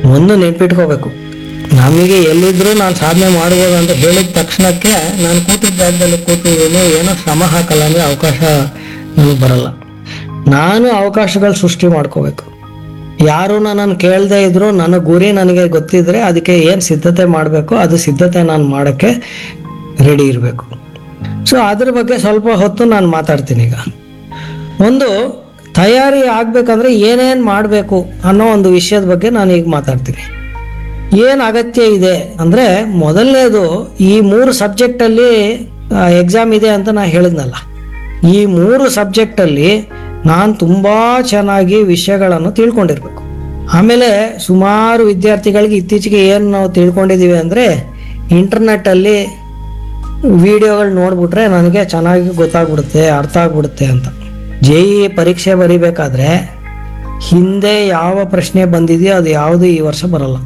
ಒಂದು ನೆನ್ಪಿಟ್ಕೋಬೇಕು ನಮಗೆ ಎಲ್ಲಿದ್ರೂ ನಾನು ಸಾಧನೆ ಮಾಡ್ಬೋದು ಅಂತ ಹೇಳಿದ ತಕ್ಷಣಕ್ಕೆ ನಾನು ಕೂತಿದ್ದ ಜಾಗದಲ್ಲಿ ಕೂತಿದ್ದೀನಿ ಏನೋ ಶ್ರಮ ಹಾಕಲ್ಲ ಅಂದರೆ ಅವಕಾಶ ನನಗೆ ಬರಲ್ಲ ನಾನು ಅವಕಾಶಗಳು ಸೃಷ್ಟಿ ಮಾಡ್ಕೋಬೇಕು ಯಾರು ನನ್ನನ್ನು ಕೇಳದೇ ಇದ್ರು ನನ್ನ ಗುರಿ ನನಗೆ ಗೊತ್ತಿದ್ರೆ ಅದಕ್ಕೆ ಏನು ಸಿದ್ಧತೆ ಮಾಡಬೇಕು ಅದು ಸಿದ್ಧತೆ ನಾನು ಮಾಡೋಕ್ಕೆ ರೆಡಿ ಇರಬೇಕು ಸೊ ಅದ್ರ ಬಗ್ಗೆ ಸ್ವಲ್ಪ ಹೊತ್ತು ನಾನು ಮಾತಾಡ್ತೀನಿ ಈಗ ಒಂದು ತಯಾರಿ ಆಗ್ಬೇಕಂದ್ರೆ ಏನೇನು ಮಾಡಬೇಕು ಅನ್ನೋ ಒಂದು ವಿಷಯದ ಬಗ್ಗೆ ನಾನು ಈಗ ಮಾತಾಡ್ತೀನಿ ಏನು ಅಗತ್ಯ ಇದೆ ಅಂದರೆ ಮೊದಲನೇದು ಈ ಮೂರು ಸಬ್ಜೆಕ್ಟಲ್ಲಿ ಎಕ್ಸಾಮ್ ಇದೆ ಅಂತ ನಾನು ಹೇಳಿದ್ನಲ್ಲ ಈ ಮೂರು ಸಬ್ಜೆಕ್ಟಲ್ಲಿ ನಾನು ತುಂಬ ಚೆನ್ನಾಗಿ ವಿಷಯಗಳನ್ನು ತಿಳ್ಕೊಂಡಿರ್ಬೇಕು ಆಮೇಲೆ ಸುಮಾರು ವಿದ್ಯಾರ್ಥಿಗಳಿಗೆ ಇತ್ತೀಚೆಗೆ ಏನು ನಾವು ತಿಳ್ಕೊಂಡಿದ್ದೀವಿ ಅಂದರೆ ಇಂಟರ್ನೆಟ್ಟಲ್ಲಿ ವಿಡಿಯೋಗಳು ನೋಡ್ಬಿಟ್ರೆ ನನಗೆ ಚೆನ್ನಾಗಿ ಗೊತ್ತಾಗ್ಬಿಡುತ್ತೆ ಅರ್ಥ ಆಗ್ಬಿಡುತ್ತೆ ಅಂತ ಜೆ ಇ ಪರೀಕ್ಷೆ ಬರಿಬೇಕಾದ್ರೆ ಹಿಂದೆ ಯಾವ ಪ್ರಶ್ನೆ ಬಂದಿದೆಯೋ ಅದು ಯಾವುದು ಈ ವರ್ಷ ಬರಲ್ಲ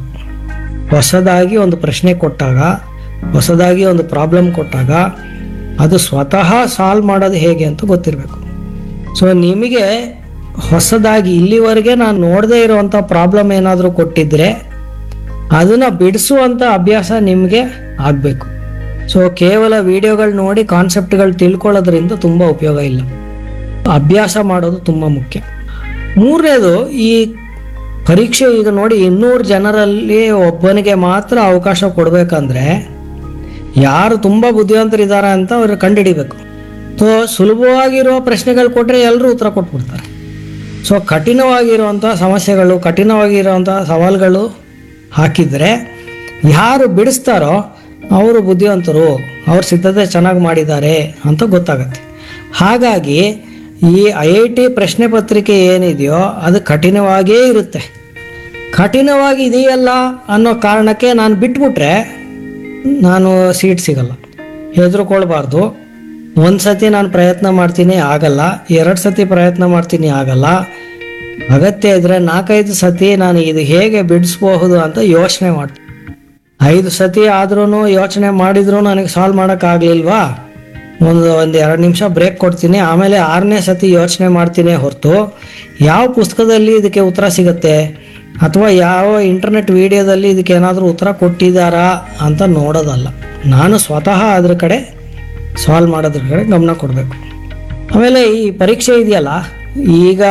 ಹೊಸದಾಗಿ ಒಂದು ಪ್ರಶ್ನೆ ಕೊಟ್ಟಾಗ ಹೊಸದಾಗಿ ಒಂದು ಪ್ರಾಬ್ಲಮ್ ಕೊಟ್ಟಾಗ ಅದು ಸ್ವತಃ ಸಾಲ್ವ್ ಮಾಡೋದು ಹೇಗೆ ಅಂತ ಗೊತ್ತಿರಬೇಕು ಸೊ ನಿಮಗೆ ಹೊಸದಾಗಿ ಇಲ್ಲಿವರೆಗೆ ನಾನು ನೋಡದೇ ಇರುವಂಥ ಪ್ರಾಬ್ಲಮ್ ಏನಾದರೂ ಕೊಟ್ಟಿದ್ರೆ ಅದನ್ನು ಬಿಡಿಸುವಂಥ ಅಭ್ಯಾಸ ನಿಮಗೆ ಆಗಬೇಕು ಸೊ ಕೇವಲ ವಿಡಿಯೋಗಳು ನೋಡಿ ಕಾನ್ಸೆಪ್ಟ್ಗಳು ತಿಳ್ಕೊಳ್ಳೋದ್ರಿಂದ ತುಂಬ ಉಪಯೋಗ ಇಲ್ಲ ಅಭ್ಯಾಸ ಮಾಡೋದು ತುಂಬ ಮುಖ್ಯ ಮೂರನೇದು ಈ ಪರೀಕ್ಷೆ ಈಗ ನೋಡಿ ಇನ್ನೂರು ಜನರಲ್ಲಿ ಒಬ್ಬನಿಗೆ ಮಾತ್ರ ಅವಕಾಶ ಕೊಡಬೇಕಂದ್ರೆ ಯಾರು ತುಂಬ ಬುದ್ಧಿವಂತರಿದ್ದಾರೆ ಅಂತ ಅವ್ರು ಕಂಡುಹಿಡಿಬೇಕು ಸೊ ಸುಲಭವಾಗಿರುವ ಪ್ರಶ್ನೆಗಳು ಕೊಟ್ಟರೆ ಎಲ್ಲರೂ ಉತ್ತರ ಕೊಟ್ಬಿಡ್ತಾರೆ ಸೊ ಕಠಿಣವಾಗಿರುವಂಥ ಸಮಸ್ಯೆಗಳು ಕಠಿಣವಾಗಿರುವಂಥ ಸವಾಲುಗಳು ಹಾಕಿದರೆ ಯಾರು ಬಿಡಿಸ್ತಾರೋ ಅವರು ಬುದ್ಧಿವಂತರು ಅವ್ರ ಸಿದ್ಧತೆ ಚೆನ್ನಾಗಿ ಮಾಡಿದ್ದಾರೆ ಅಂತ ಗೊತ್ತಾಗತ್ತೆ ಹಾಗಾಗಿ ಈ ಐ ಐ ಟಿ ಪ್ರಶ್ನೆ ಪತ್ರಿಕೆ ಏನಿದೆಯೋ ಅದು ಕಠಿಣವಾಗೇ ಇರುತ್ತೆ ಕಠಿಣವಾಗಿ ಇದೆಯಲ್ಲ ಅನ್ನೋ ಕಾರಣಕ್ಕೆ ನಾನು ಬಿಟ್ಬಿಟ್ರೆ ನಾನು ಸೀಟ್ ಸಿಗಲ್ಲ ಹೆದರ್ಕೊಳ್ಬಾರ್ದು ಒಂದು ಸತಿ ನಾನು ಪ್ರಯತ್ನ ಮಾಡ್ತೀನಿ ಆಗಲ್ಲ ಎರಡು ಸತಿ ಪ್ರಯತ್ನ ಮಾಡ್ತೀನಿ ಆಗಲ್ಲ ಅಗತ್ಯ ಇದ್ದರೆ ನಾಲ್ಕೈದು ಸತಿ ನಾನು ಇದು ಹೇಗೆ ಬಿಡಿಸ್ಬಹುದು ಅಂತ ಯೋಚನೆ ಮಾಡ್ತೀನಿ ಐದು ಸತಿ ಆದ್ರೂ ಯೋಚನೆ ಮಾಡಿದ್ರು ನನಗೆ ಸಾಲ್ವ್ ಮಾಡೋಕ್ಕಾಗಲಿಲ್ವಾ ಒಂದು ಒಂದು ಎರಡು ನಿಮಿಷ ಬ್ರೇಕ್ ಕೊಡ್ತೀನಿ ಆಮೇಲೆ ಆರನೇ ಸತಿ ಯೋಚನೆ ಮಾಡ್ತೀನಿ ಹೊರತು ಯಾವ ಪುಸ್ತಕದಲ್ಲಿ ಇದಕ್ಕೆ ಉತ್ತರ ಸಿಗುತ್ತೆ ಅಥವಾ ಯಾವ ಇಂಟರ್ನೆಟ್ ವಿಡಿಯೋದಲ್ಲಿ ಇದಕ್ಕೆ ಏನಾದರೂ ಉತ್ತರ ಕೊಟ್ಟಿದ್ದಾರಾ ಅಂತ ನೋಡೋದಲ್ಲ ನಾನು ಸ್ವತಃ ಅದ್ರ ಕಡೆ ಸಾಲ್ವ್ ಮಾಡೋದ್ರ ಕಡೆ ಗಮನ ಕೊಡಬೇಕು ಆಮೇಲೆ ಈ ಪರೀಕ್ಷೆ ಇದೆಯಲ್ಲ ಈಗ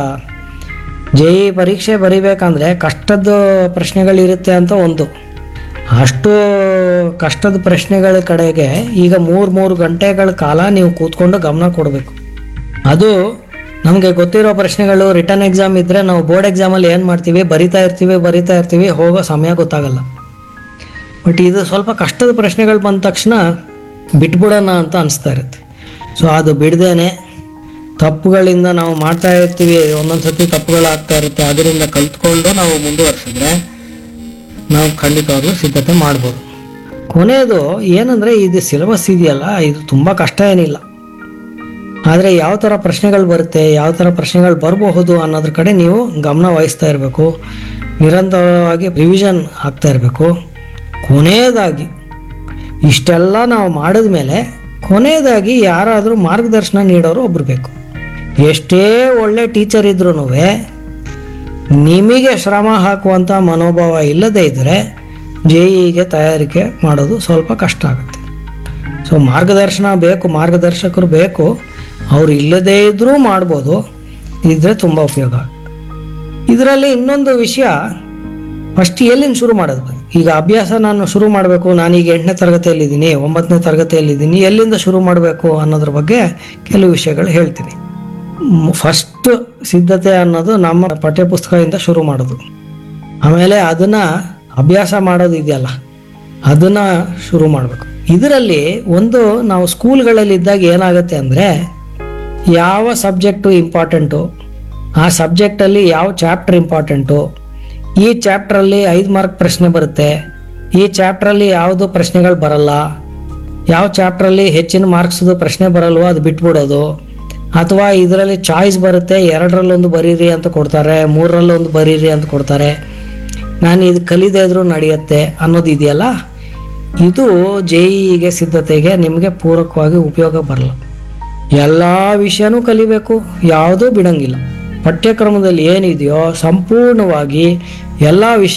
ಜೆ ಇ ಪರೀಕ್ಷೆ ಬರಿಬೇಕಂದ್ರೆ ಕಷ್ಟದ ಪ್ರಶ್ನೆಗಳಿರುತ್ತೆ ಅಂತ ಒಂದು ಅಷ್ಟು ಕಷ್ಟದ ಪ್ರಶ್ನೆಗಳ ಕಡೆಗೆ ಈಗ ಮೂರು ಮೂರು ಗಂಟೆಗಳ ಕಾಲ ನೀವು ಕೂತ್ಕೊಂಡು ಗಮನ ಕೊಡಬೇಕು ಅದು ನಮಗೆ ಗೊತ್ತಿರೋ ಪ್ರಶ್ನೆಗಳು ರಿಟರ್ನ್ ಎಕ್ಸಾಮ್ ಇದ್ದರೆ ನಾವು ಬೋರ್ಡ್ ಎಕ್ಸಾಮಲ್ಲಿ ಏನು ಮಾಡ್ತೀವಿ ಬರಿತಾ ಇರ್ತೀವಿ ಬರಿತಾ ಇರ್ತೀವಿ ಹೋಗೋ ಸಮಯ ಗೊತ್ತಾಗಲ್ಲ ಬಟ್ ಇದು ಸ್ವಲ್ಪ ಕಷ್ಟದ ಪ್ರಶ್ನೆಗಳು ಬಂದ ತಕ್ಷಣ ಬಿಟ್ಬಿಡೋಣ ಅಂತ ಅನಿಸ್ತಾ ಇರುತ್ತೆ ಸೊ ಅದು ಬಿಡ್ದೇನೆ ತಪ್ಪುಗಳಿಂದ ನಾವು ಮಾಡ್ತಾ ಇರ್ತೀವಿ ಒಂದೊಂದು ಸತಿ ತಪ್ಪುಗಳಾಗ್ತಾ ಇರುತ್ತೆ ಅದರಿಂದ ಕಲ್ತ್ಕೊಂಡು ನಾವು ಮುಂದುವರ್ಸಿದ್ರೆ ನಾವು ಖಂಡಿತವಾಗ್ಲೂ ಸಿದ್ಧತೆ ಮಾಡ್ಬೋದು ಕೊನೆಯದು ಏನಂದರೆ ಇದು ಸಿಲೆಬಸ್ ಇದೆಯಲ್ಲ ಇದು ತುಂಬ ಕಷ್ಟ ಏನಿಲ್ಲ ಆದರೆ ಯಾವ ಥರ ಪ್ರಶ್ನೆಗಳು ಬರುತ್ತೆ ಯಾವ ಥರ ಪ್ರಶ್ನೆಗಳು ಬರಬಹುದು ಅನ್ನೋದ್ರ ಕಡೆ ನೀವು ಗಮನ ವಹಿಸ್ತಾ ಇರಬೇಕು ನಿರಂತರವಾಗಿ ರಿವಿಷನ್ ಆಗ್ತಾ ಇರಬೇಕು ಕೊನೆಯದಾಗಿ ಇಷ್ಟೆಲ್ಲ ನಾವು ಮಾಡಿದ ಮೇಲೆ ಕೊನೆಯದಾಗಿ ಯಾರಾದರೂ ಮಾರ್ಗದರ್ಶನ ನೀಡೋರು ಒಬ್ರು ಬೇಕು ಎಷ್ಟೇ ಒಳ್ಳೆ ಟೀಚರ್ ಇದ್ರೂ ನಿಮಗೆ ಶ್ರಮ ಹಾಕುವಂಥ ಮನೋಭಾವ ಇಲ್ಲದೇ ಇದ್ದರೆ ಜೆ ಇಗೆ ತಯಾರಿಕೆ ಮಾಡೋದು ಸ್ವಲ್ಪ ಕಷ್ಟ ಆಗುತ್ತೆ ಸೊ ಮಾರ್ಗದರ್ಶನ ಬೇಕು ಮಾರ್ಗದರ್ಶಕರು ಬೇಕು ಅವ್ರು ಇಲ್ಲದೇ ಇದ್ದರೂ ಮಾಡ್ಬೋದು ಇದ್ರೆ ತುಂಬ ಉಪಯೋಗ ಇದರಲ್ಲಿ ಇನ್ನೊಂದು ವಿಷಯ ಫಸ್ಟ್ ಎಲ್ಲಿಂದ ಶುರು ಮಾಡೋದು ಈಗ ಅಭ್ಯಾಸ ನಾನು ಶುರು ಮಾಡಬೇಕು ನಾನೀಗ ಎಂಟನೇ ತರಗತಿಯಲ್ಲಿದ್ದೀನಿ ಒಂಬತ್ತನೇ ತರಗತಿಯಲ್ಲಿದ್ದೀನಿ ಎಲ್ಲಿಂದ ಶುರು ಮಾಡಬೇಕು ಅನ್ನೋದ್ರ ಬಗ್ಗೆ ಕೆಲವು ವಿಷಯಗಳು ಹೇಳ್ತೀನಿ ಫಸ್ಟ್ ಸಿದ್ಧತೆ ಅನ್ನೋದು ನಮ್ಮ ಪಠ್ಯಪುಸ್ತಕದಿಂದ ಶುರು ಮಾಡೋದು ಆಮೇಲೆ ಅದನ್ನ ಅಭ್ಯಾಸ ಮಾಡೋದು ಇದೆಯಲ್ಲ ಅದನ್ನ ಶುರು ಮಾಡಬೇಕು ಇದರಲ್ಲಿ ಒಂದು ನಾವು ಸ್ಕೂಲ್ಗಳಲ್ಲಿ ಇದ್ದಾಗ ಏನಾಗುತ್ತೆ ಅಂದರೆ ಯಾವ ಸಬ್ಜೆಕ್ಟು ಇಂಪಾರ್ಟೆಂಟು ಆ ಸಬ್ಜೆಕ್ಟಲ್ಲಿ ಯಾವ ಚಾಪ್ಟರ್ ಇಂಪಾರ್ಟೆಂಟು ಈ ಚಾಪ್ಟ್ರಲ್ಲಿ ಐದು ಮಾರ್ಕ್ ಪ್ರಶ್ನೆ ಬರುತ್ತೆ ಈ ಚಾಪ್ಟ್ರಲ್ಲಿ ಯಾವುದು ಪ್ರಶ್ನೆಗಳು ಬರಲ್ಲ ಯಾವ ಚಾಪ್ಟ್ರಲ್ಲಿ ಹೆಚ್ಚಿನ ಮಾರ್ಕ್ಸ್ದು ಪ್ರಶ್ನೆ ಬರಲ್ವೋ ಅದು ಬಿಟ್ಬಿಡೋದು ಅಥವಾ ಇದರಲ್ಲಿ ಚಾಯ್ಸ್ ಬರುತ್ತೆ ಎರಡರಲ್ಲೊಂದು ಬರೀರಿ ಅಂತ ಕೊಡ್ತಾರೆ ಮೂರರಲ್ಲೊಂದು ಬರೀರಿ ಅಂತ ಕೊಡ್ತಾರೆ ನಾನು ಇದು ಕಲಿದೇ ಇದ್ರೂ ನಡೆಯುತ್ತೆ ಅನ್ನೋದು ಇದೆಯಲ್ಲ ಇದು ಜೆ ಇಗೆ ಸಿದ್ಧತೆಗೆ ನಿಮಗೆ ಪೂರಕವಾಗಿ ಉಪಯೋಗ ಬರಲ್ಲ ಎಲ್ಲ ವಿಷಯನೂ ಕಲಿಬೇಕು ಯಾವುದೂ ಬಿಡಂಗಿಲ್ಲ ಪಠ್ಯಕ್ರಮದಲ್ಲಿ ಏನಿದೆಯೋ ಸಂಪೂರ್ಣವಾಗಿ ಎಲ್ಲ ವಿಷಯ